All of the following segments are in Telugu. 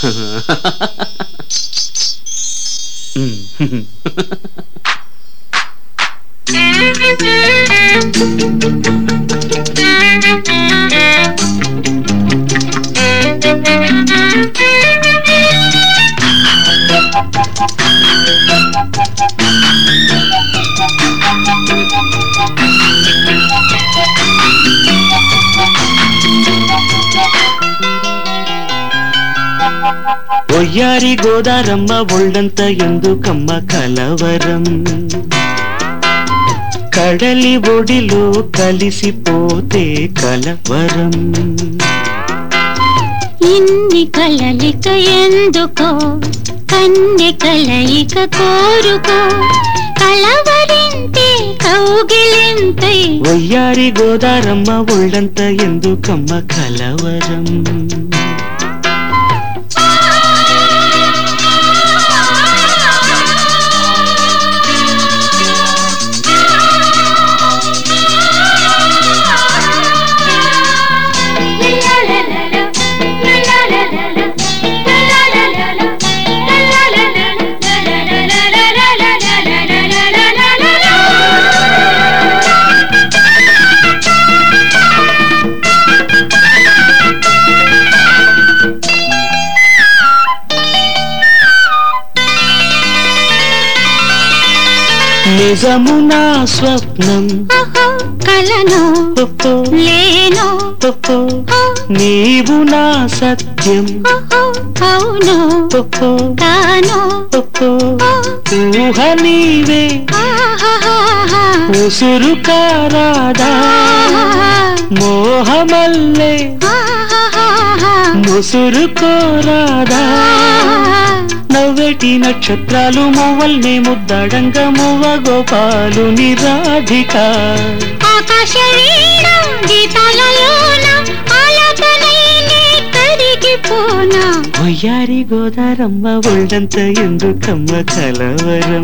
ఒయ్యారి గోదారమ్మ ఒళ్ళంత ఎందుకమ్మ కలవరం కడలి ఒడిలో కలిసిపోతే కలవరం ఇన్ని కలలిక ఎందుకో కన్నె కలయిక కోరుకో కలవరింతే కౌగిలింతై ఒయ్యారి గోదారమ్మ ఒళ్ళంత ఎందుకమ్మ కలవరం నిజము నా స్వప్నం ఓహో, కలను ఓహో, లేను ఓహో, ఓ, నీవు నా సత్యం ఓహో, అవును ఓహో, తాను ఓహో, ఓ, ఊహ నీవే ఆహాహాహా. ఉసురు కారాదా మోహమల్లే ఆహాహాహా. ముసురు కోరాదా నవ్వేటి నక్షత్రాలు మువ్వల్నే ముద్దడంగ మువ్వ గోపాలు నిరాధిక ఆకాశ వీణ గీతాలలోన ఆలాపనైనే కరిగిపోనా ఒయ్యారి గోదారమ్మ ఒళ్ళంత ఎందుకమ్మ కలవరం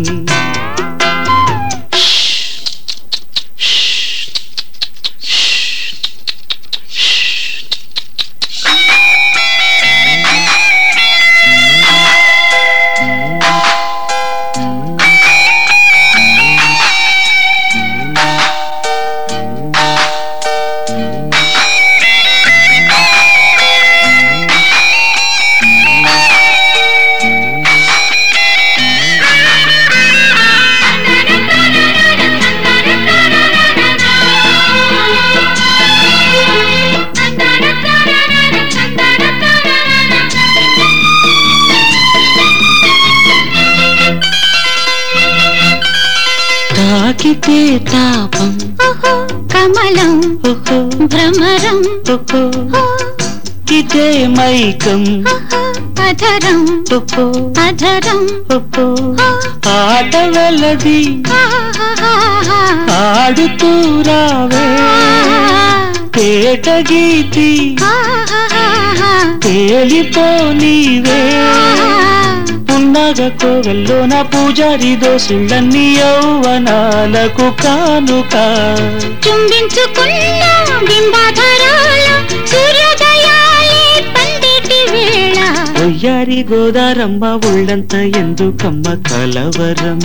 తాకితే తాపం ఓహో కమలం ఓహో భ్రమరం ఓహో ఓ, ఇదే మైకం ఓహో అధరం ఓహో అధరం ఓహో ఓ, ఆట వెళ్ళది ఆహాహాహా. ఆడుతూ రావే పేట గీతి ఆహాహాహా. తేలిపో నీవే ఉన్నగ కోవెల్లోన పూజారి దోసుళ్ళన్నీ యౌవనాలకు కానుక చుంబించుకున్న బింబాధరాల సూర్యోదయాలే పందిటి వేళ ఒయ్యారి గోదారమ్మ ఒళ్ళంత ఎందుకమ్మ కలవరం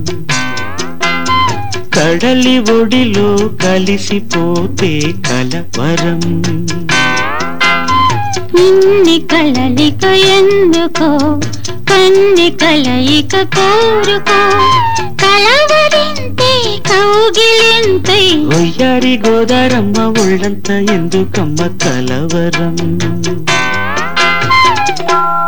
కడలి ఒడిలో కలిసిపోతే కలవరం ఇన్ని కలలిక ఎందుకో కన్ని కలయిక కోరుకో కలవరింతే కౌగిలింతై ఒయ్యారి గోదారమ్మ ఒళ్ళంత ఎందుకమ్మ కలవరం